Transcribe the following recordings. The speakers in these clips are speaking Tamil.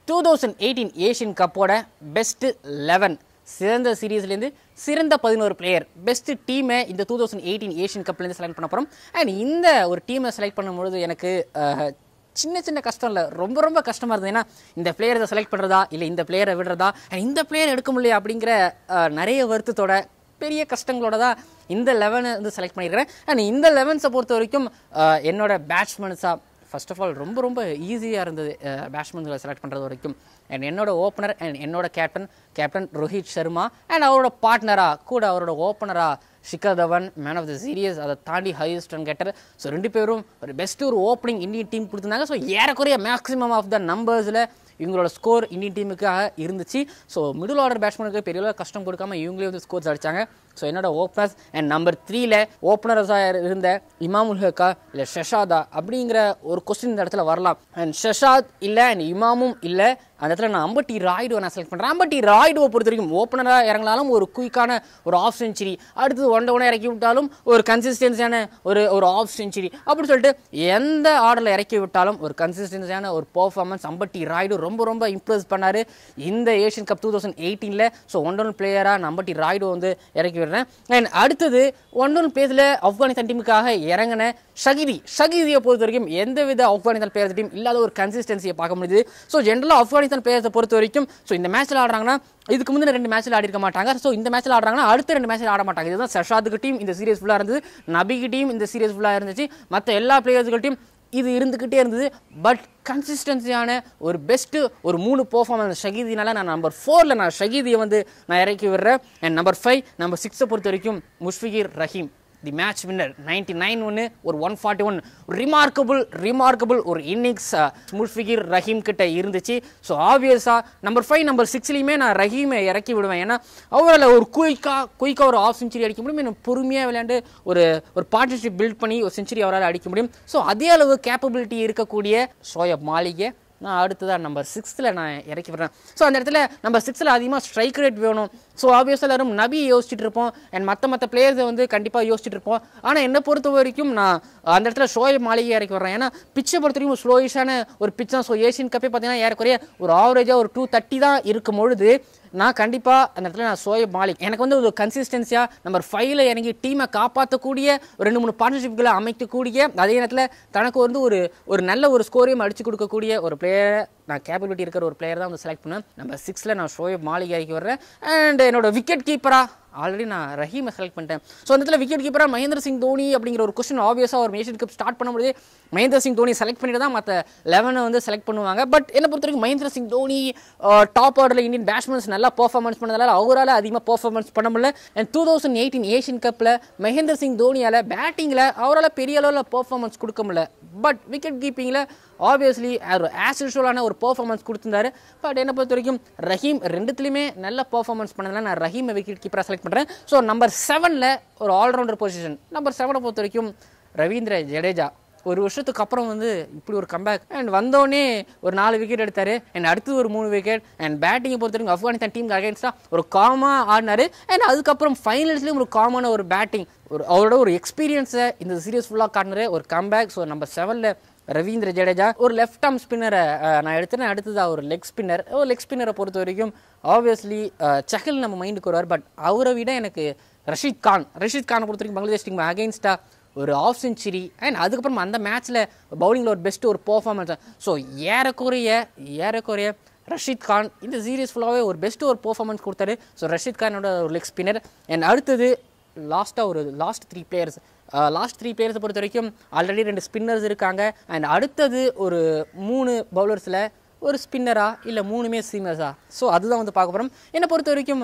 டூ தௌசண்ட் எயிட்டீன் ஏஷியன் கப்போட பெஸ்ட் லெவன் சிறந்த சீரீஸ்லேருந்து சிறந்த பதினோரு பிளேயர் பெஸ்ட் டீமை இந்த டூ தௌசண்ட் எயிட்டீன் ஏஷியன் கப்லேருந்து செலக்ட் பண்ண போகிறோம் அண்ட் இந்த ஒரு டீமை செலக்ட் பண்ணும்பொழுது எனக்கு அஹ், சின்ன சின்ன கஷ்டம் இல்லை ரொம்ப ரொம்ப கஷ்டமாக இருந்தது ஏன்னா இந்த பிளேயரை செலக்ட் பண்ணுறதா இல்லை இந்த பிளேயரை விடுறதா and இந்த பிளேயர் எடுக்க முடியல அப்படிங்கிற அஹ், நிறைய வருத்தத்தோட பெரிய கஷ்டங்களோட தான் இந்த லெவனை வந்து செலக்ட் பண்ணியிருக்கிறேன் அண்ட் இந்த லெவன்ஸை பொறுத்த வரைக்கும் அஹ், என்னோட பேட்ஸ்மேன்ஸாக ஃபர்ஸ்ட் ஆஃப் ஆல் ரொம்ப ரொம்ப ஈஸியாக இருந்தது பேட்ஸ்மேன்களை செலக்ட் பண்ணுறது வரைக்கும் அண்ட் என்னோட ஓப்பனர் அண்ட் என்னோட captain captain Rohit Sharma and அவரோட பார்ட்னராக கூட அவரோட ஓப்பனராக Shikhar Dhawan man of the series highest தாண்டி ஹையஸ்ட் ரன் கெட்டர் ஸோ ரெண்டு பேரும் ஒரு பெஸ்ட் ஒரு ஓப்பனிங் இந்தியன் டீம் கொடுத்துருந்தாங்க ஸோ ஏறக்குறைய மேக்ஸிமம் ஆஃப் த நம்பர்ஸில் இவங்களோட ஸ்கோர் இந்தியன் டீமுக்காக இருந்துச்சு ஸோ மிடில் ஆர்டர் பேட்ஸ்மேனுக்கு பெரிய அளவு கஷ்டம் கொடுக்காம இவங்களே வந்து ஸ்கோர்ஸ் அடிச்சாங்க ஸோ என்னோட ஓப்பனர்ஸ் அண்ட் நம்பர் த்ரீல ஓப்பனர்ஸாக இருந்த இமாமுல் ஹக்கா இல்லை ஷஷாதா அப்படிங்கிற ஒரு கொஸ்டின் இந்த இடத்துல வரலாம் அண்ட் ஷஷாத் இல்லை அண்ட் இமாமும் இல்லை அந்த இடத்துல நான் அம்பட்டி ராய்டுவை நான் செலக்ட் பண்ணுறேன் அம்பட்டி ராய்டுவை பொறுத்த வரைக்கும் ஓப்பனராக இறங்கினாலும் ஒரு குயிக்கான ஒரு ஆஃப் செஞ்சுரி அடுத்தது ஒன் டவுனாக இறக்கி விட்டாலும் ஒரு கன்சிஸ்டன்சியான ஒரு ஒரு ஆஃப் செஞ்சுரி அப்படி சொல்லிட்டு எந்த ஆர்டரில் இறக்கி விட்டாலும் ஒரு கன்சிஸ்டன்சியான ஒரு பர்ஃபார்மன்ஸ் அம்பட்டி ராய்டு ரொம்ப ரொம்ப இம்ப்ரெஸ் பண்ணார் இந்த ஏஷியன் கப் டூ தௌசண்ட் எயிட்டீனில் ஸோ ஒன் டவுன் பிளேயராக நான் அம்பட்டி ராய்டு வந்து இறக்கி விடுறேன் அண்ட் அடுத்தது ஒன் டவுன் பிளேஸில் ஆப்கானிஸ்தான் டீமுக்காக இறங்கின ஷகிதி ஷகிதியை பொறுத்த வரைக்கும் எந்தவித ஆப்கானிஸ்தான் பிளேயர்ஸ் டீம் இல்லாத ஒரு கன்சிஸ்டன்சியை பார்க்க முடியுது ஸோ ஜென்ரலாக ஆப்கானிஸ்தான் பிளேயர்ஸை பொறுத்த வரைக்கும் ஸோ இந்த மேட்ச்சில் ஆடுறாங்கன்னா இதுக்கு முந்தின ரெண்டு மேட்ச்சில் ஆடி இருக்க மாட்டாங்க ஸோ இந்த மேட்ச்சில் ஆடுறாங்கன்னா அடுத்த ரெண்டு மேட்ச்சில் ஆட மாட்டாங்க இதுதான் சஷாதுக்கு டீம் இந்த சீரியஸ் ஃபுல்லாக இருந்தது நபிக்கு டீம் இந்த சீரியஸ் ஃபுல்லாக இருந்துச்சு மற்ற எல்லா பிளேயர்ஸுகள் டீம் இது இருந்துக்கிட்டே இருந்தது பட் கன்சிஸ்டன்சியான ஒரு பெஸ்ட்டு ஒரு மூணு பர்ஃபார்மன்ஸ் ஷகீதினால நான் நம்பர் ஃபோரில் நான் ஷகீதியை வந்து நான் இறக்கி விடுறேன் அண்ட் நம்பர் ஃபைவ் நம்பர் சிக்ஸை பொறுத்த வரைக்கும் Mushfiqur Rahim the match winner ninety nine ஒன்று ஒரு one forty one remarkable remarkable ஒரு இன்னிங்ஸ் முஷ்ஃபிகீர் ரஹீம் கிட்ட இருந்துச்சு ஸோ ஆப்வியஸாக நம்பர் ஃபைவ் நம்பர் சிக்ஸ்லையுமே நான் ரஹீமை இறக்கி விடுவேன் ஏன்னா அவரால் ஒரு குயிக்காக குயிக்காக ஒரு ஆஃப் செஞ்சுரி அடிக்க முடியும் இன்னும் பொறுமையாக விளையாண்டு ஒரு ஒரு பார்ட்னர்ஷிப் பில்ட் பண்ணி ஒரு செஞ்சுரி அவரால் அடிக்க முடியும் ஸோ அதே அளவு கேப்பபிலிட்டி இருக்கக்கூடிய ஷோயப் மாளிகை நான் அடுத்ததாக நம்பர் சிக்ஸ்த்தில் நான் இறக்கி விடுறேன் ஸோ அந்த இடத்துல நம்பர் சிக்ஸில் அதிகமாக ஸ்ட்ரைக் ரேட் வேணும் ஸோ ஆப்வியஸாக எல்லாரும் நபியை யோசிச்சுட்டு இருப்போம் அண்ட் மற்ற மற்ற பிளேயர்ஸை வந்து கண்டிப்பாக யோசிச்சுட்டு இருப்போம் ஆனால் என்னை பொறுத்த வரைக்கும் நான் அந்த இடத்துல ஷோயப் மாளிகை இறக்கி விடுறேன் ஏன்னா பிச்சை பொறுத்த வரைக்கும் ஸ்லோயிஷான ஒரு பிச் தான் ஸோ ஏஷியன் கப்பே பார்த்தீங்கன்னா ஏறக்குறைய ஒரு ஆவரேஜாக ஒரு டூ தேர்ட்டி தான் இருக்கும் பொழுது நான் கண்டிப்பாக அந்த இடத்துல நான் சோயப் மாலிக் எனக்கு வந்து ஒரு கன்சிஸ்டன்சியாக நம்பர் ஃபைவ்ல இறங்கி டீமை காப்பாற்றக்கூடிய ஒரு ரெண்டு மூணு பார்ட்னர்ஷிப்களை அமைக்கக்கூடிய அதே நேரத்தில் தனக்கு வந்து ஒரு ஒரு நல்ல ஒரு ஸ்கோரையும் அடிச்சு கொடுக்கக்கூடிய ஒரு பிளேயரை நான் கேப்பபிலிட்டி இருக்கிற ஒரு பிளேயர் தான் வந்து செலக்ட் பண்ணேன் நம்பர் சிக்ஸில் நான் ஷோயப் மாலிக் இறக்கி வர்றேன் அண்ட் என்னோட விக்கெட் கீப்பராக ஆல்ரெடி நான் ரஹீமை செலக்ட் பண்ணிட்டேன் ஸோ அந்த இடத்துல விக்கெட் கீப்பராக மகேந்திர சிங் தோனி அப்படிங்கிற ஒரு கொஸ்டின் ஆப்வியஸாக ஒரு ஏஷியன் கப் ஸ்டார்ட் பண்ணும்போது மகேந்திர சிங் தோனி செலக்ட் பண்ணிட்டு தான் மற்ற லெவனை வந்து செலக்ட் பண்ணுவாங்க பட் என்னை பொறுத்த வரைக்கும் மகேந்திர சிங் தோனி டாப் ஆர்டரில் இந்தியன் பேட்ஸ்மேன்ஸ் நல்லா பர்ஃபார்மன்ஸ் பண்ணதால அவரால் அதிகமாக பர்ஃபார்மன்ஸ் பண்ண முடியல and two thousand eighteen Asian கப்பில் மகேந்திர சிங் தோனியால் பேட்டிங்கில் அவரால் பெரிய அளவில் பர்ஃபார்மன்ஸ் கொடுக்க முடியல பட் விக்கெட் கீப்பிங்கில் ஆப்வியஸ்லி ஒரு ஆஸ் யூஷுவலான ஒரு பர்ஃபார்மன்ஸ் கொடுத்திருந்தாரு பட் என்னை பொறுத்த வரைக்கும் ரஹீம் ரெண்டுத்துலையுமே நல்ல பர்ஃபார்மன்ஸ் பண்ணதால நான் ரஹீமை விக்கெட் கீப்பராக செலக்ட் பண்ணுறேன் ஸோ நம்பர் செவனில் ஒரு ஆல்ரவுண்டர் பொசிஷன் நம்பர் செவனை பொறுத்த வரைக்கும் ரவீந்திர ஜடேஜா ஒரு வருஷத்துக்கு அப்புறம் வந்து இப்படி ஒரு கம்பேக் அண்ட் வந்தோடனே ஒரு நாலு விக்கெட் எடுத்தார் அண்ட் அடுத்து ஒரு மூணு விக்கெட் அண்ட் பேட்டிங்கை பொறுத்த வரைக்கும் ஆப்கானிஸ்தான் டீமுக்கு அகேன்ஸ்டாக ஒரு காமாக ஆடினார் அண்ட் அதுக்கப்புறம் ஃபைனல்ஸ்லேயும் ஒரு காமான ஒரு பேட்டிங் ஒரு அவரோட ஒரு எக்ஸ்பீரியன்ஸை இந்த சீரியஸ் ஃபுல்லாக காட்டினார் ஒரு கம்பேக் ஸோ நம்பர் செவனில் ரவீந்திர ஜடேஜா ஒரு லெஃப்ட் ஆர்ம் ஸ்பின்னரை நான் எடுத்தேன் அடுத்ததா ஒரு லெக் ஸ்பின்னர் ஒரு லெக் ஸ்பின்னரை பொறுத்த வரைக்கும் ஆப்வியஸ்லி சஹல் நம்ம மைண்டுக்கு வருவார் பட் அவரை விட எனக்கு ரஷீத் கான் ரஷீத் கானை பொறுத்த வரைக்கும் பங்களாதேஷ் டீம் அகேன்ஸ்டாக ஒரு ஆஃப் செஞ்சுரி அண்ட் அதுக்கப்புறம் அந்த மேட்ச்சில் பவுலிங்கில் ஒரு பெஸ்ட் ஒரு பர்ஃபார்மன்ஸ் ஸோ ஏறக்குறைய ஏறக்குறைய ரஷீத் கான் இந்த சீரியஸ் ஃபுல்லாகவே ஒரு பெஸ்ட் ஒரு பர்ஃபார்மன்ஸ் கொடுத்தாரு ஸோ ரஷீத் கானோட ஒரு லெக் ஸ்பின்னர் அண்ட் அடுத்தது லாஸ்ட்டாக ஒரு last three players last three பிளேயர்ஸை பொறுத்த வரைக்கும் ஆல்ரெடி ரெண்டு ஸ்பின்னர்ஸ் இருக்காங்க அண்ட் அடுத்தது ஒரு மூணு பவுலர்ஸில் ஒரு ஸ்பின்னரா இல்லை மூணுமே சீமர்ஸா ஸோ அதுதான் வந்து பார்க்க போகிறோம் என்னை பொறுத்த வரைக்கும்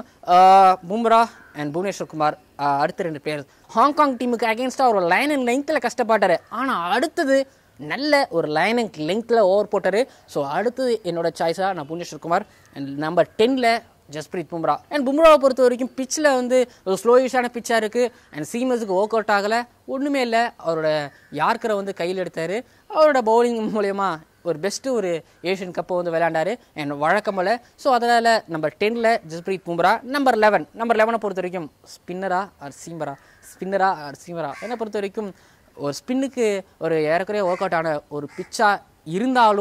பும்ரா அண்ட் புவனேஸ்வர் குமார் ஆஹ் அடுத்த ரெண்டு பிளேயர்ஸ் ஹாங்காங் டீமுக்கு அகேன்ஸ்டாக ஒரு லைன் அண்ட் லெங்த்தில் கஷ்டப்பட்டார் ஆனால் அடுத்தது நல்ல ஒரு லைன் அண்ட் லெங்த்தில் ஓவர் போட்டார் ஸோ அடுத்தது என்னோட சாய்ஸாக நான் புவனேஸ்வர் குமார் அண்ட் நம்பர் டென்னில் ஜஸ்பிரீத் பும்ரா அண்ட் பும்ராவை பொறுத்த வரைக்கும் பிச்சில் வந்து ஒரு ஸ்லோயிஷான பிச்சாக இருக்குது அண்ட் சீமஸுக்கு ஒர்க் அவுட் ஆகலை ஒன்றுமே இல்லை அவரோட யார்க்கரை வந்து கையில் எடுத்தார் அவரோட பவுலிங் மூலயமா ஒரு பெஸ்ட்டு ஒரு ஏஷியன் கப்பை வந்து விளையாண்டாரு அண்ட் வழக்கமில்ல ஸோ அதனால் நம்பர் டென்னில் Jasprit Bumrah number eleven number லெவனை பொறுத்த வரைக்கும் ஸ்பின்னரா ஆர் சீமரா ஸ்பின்னரா ஆர் சீமரா என்னை பொறுத்த வரைக்கும் ஒரு ஸ்பின்னுக்கு ஒரு ஏறக்குறைய ஒர்க் அவுட் ஆன ஒரு பிச்சாக இருந்தாலும்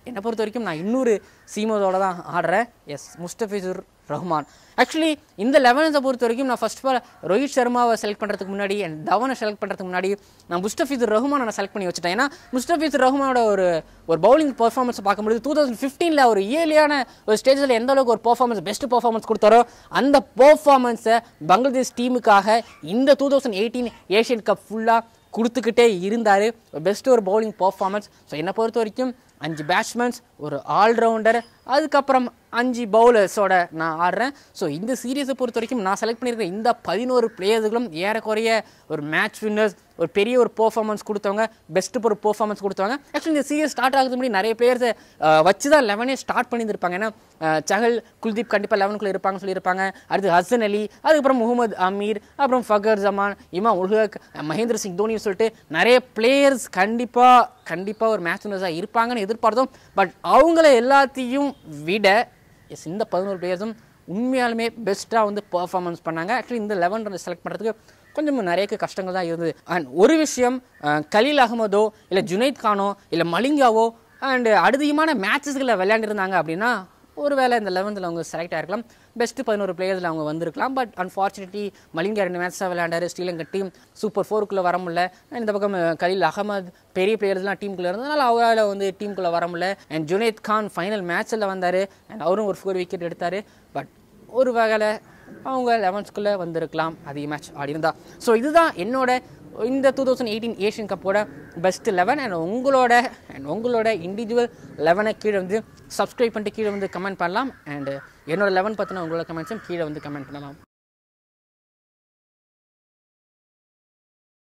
என்னை பொறுத்த வரைக்கும் நான் இன்னொரு சீமோதோட தான் ஆடுறேன் எஸ் முஸ்டபிசுர் ரஹ்மான் ஆக்சுவலி இந்த லெவன்ஸை பொறுத்த வரைக்கும் நான் ஃபர்ஸ்ட் ஆஃப் ஆல் ரோஹித் சர்மாவை செலக்ட் பண்ணுறதுக்கு முன்னாடி அண்ட் தவனை செலக்ட் பண்ணுறதுக்கு முன்னாடி நான் முஸ்டபிசுர் ரஹ்மான் நான் செலக்ட் பண்ணி வச்சுட்டேன் ஏன்னா முஸ்டபிசுர் ரஹ்மானோட ஒரு ஒரு பவுலிங் பர்ஃபார்மன்ஸ் பார்க்கும்போது டூ தௌசண்ட் ஃபிஃப்டீனில் ஒரு இயர்லியான ஒரு ஸ்டேஜில் எந்த அளவுக்கு ஒரு பர்ஃபார்மன்ஸ் பெஸ்ட் பர்ஃபார்மன்ஸ் கொடுத்தாரோ அந்த பர்ஃபார்மன்ஸை பங்களாதேஷ் டீமுக்காக இந்த two thousand eighteen Asian cup ஃபுல்லாக கொடுத்துக்கிட்டே இருந்தார் பெஸ்ட் ஒரு பவுலிங் பர்ஃபார்மன்ஸ் ஸோ என்னை பொறுத்த வரைக்கும் அஞ்சு பேட்ஸ்மேன்ஸ் ஒரு ஆல்ரவுண்டர் அதுக்கப்புறம் அஞ்சு பவுலர்ஸோட நான் ஆடுறேன் ஸோ இந்த சீரீஸை பொறுத்த வரைக்கும் நான் செலக்ட் பண்ணியிருக்கிற இந்த பதினோரு பிளேயர்களும் ஏறக்குறைய ஒரு மேட்ச் வின்னர்ஸ் ஒரு பெரிய ஒரு பெர்ஃபார்மன்ஸ் கொடுத்தவங்க பெஸ்ட் ஒரு பெர்ஃபார்மன்ஸ் கொடுத்தவங்க ஆக்சுவலி இந்த சீரியஸ் ஸ்டார்ட் ஆகுது முன்னாடி நிறைய பிளேயர்ஸை வச்சு தான் லெவனே ஸ்டார்ட் பண்ணியிருப்பாங்க ஏன்னா அஹ், சஹல் குல்தீப் கண்டிப்பாக லெவனுக்குள்ளே இருப்பாங்கன்னு சொல்லியிருப்பாங்க அடுத்து ஹசன் அலி அதுக்கப்புறம் முகமது அமீர் அப்புறம் ஃபகர் ஜமான் இமாம் உல்ஹக் மகேந்திர சிங் தோனின்னு சொல்லிட்டு நிறைய பிளேயர்ஸ் கண்டிப்பாக கண்டிப்பாக ஒரு மேட்ச் வின்னர்ஸாக இருப்பாங்கன்னு எதிர்பார்த்தோம் பட் அவங்கள எல்லாத்தையும் விட எஸ் இந்த பதினோரு பிளேயர்ஸும் உண்மையாலுமே பெஸ்ட்டாக வந்து பெர்ஃபார்மன்ஸ் பண்ணாங்க ஆக்சுவலி இந்த லெவன் ரன் செலக்ட் பண்ணுறதுக்கு கொஞ்சம் நிறைய கஷ்டங்கள் தான் இருந்தது அண்ட் ஒரு விஷயம் அஹ், கலீல் அகமதோ இல்லை ஜுனைத் கானோ இல்லை மலிங்காவோ அண்ட் அதிகமான மேட்சஸ்களில் விளையாண்டுருந்தாங்க அப்படின்னா ஒருவேளை இந்த லெவன்த்தில் அவங்க செலக்ட் ஆகிருக்கலாம் பெஸ்ட்டு பதினோரு பிளேயர்ஸில் அவங்க வந்திருக்கலாம் பட் அன்ஃபார்ச்சுனேட்லி மலிங்கா ரெண்டு மேட்ச் தான் விளையாண்டாரு ஸ்ரீலங்கா டீம் சூப்பர் ஃபோருக்குள்ளே வர முடியல And இந்த பக்கம் அஹ், கலீல் அகமது பெரிய பிளேயர்ஸ்லாம் டீமுக்குள்ளே இருந்ததுனால அவரால் வந்து டீமுக்குள்ளே வர முடியல அண்ட் ஜுனைத் கான் ஃபைனல் மேட்ச்சில் வந்தார் அண்ட் அவரும் ஒரு ஃபோர் விக்கெட் எடுத்தார் பட் ஒரு வகையில் அவங்க லெவன்ஸ்குள்ளே வந்திருக்கலாம் அதிக மேட்ச் ஆடி இருந்தா ஸோ இதுதான் என்னோட இந்த டூ தௌசண்ட் எயிட்டீன் ஏஷியன் கப்போட பெஸ்ட் லெவன் அண்ட் உங்களோட அண்ட் உங்களோட இண்டிவிஜுவல் லெவனை கீழே வந்து சப்ஸ்கிரைப் பண்ணிட்டு கீழே வந்து கமெண்ட் பண்ணலாம் அண்ட் என்னோட லெவன் பற்றின உங்களோட கமெண்ட்ஸும் கீழே வந்து கமெண்ட் பண்ணலாம்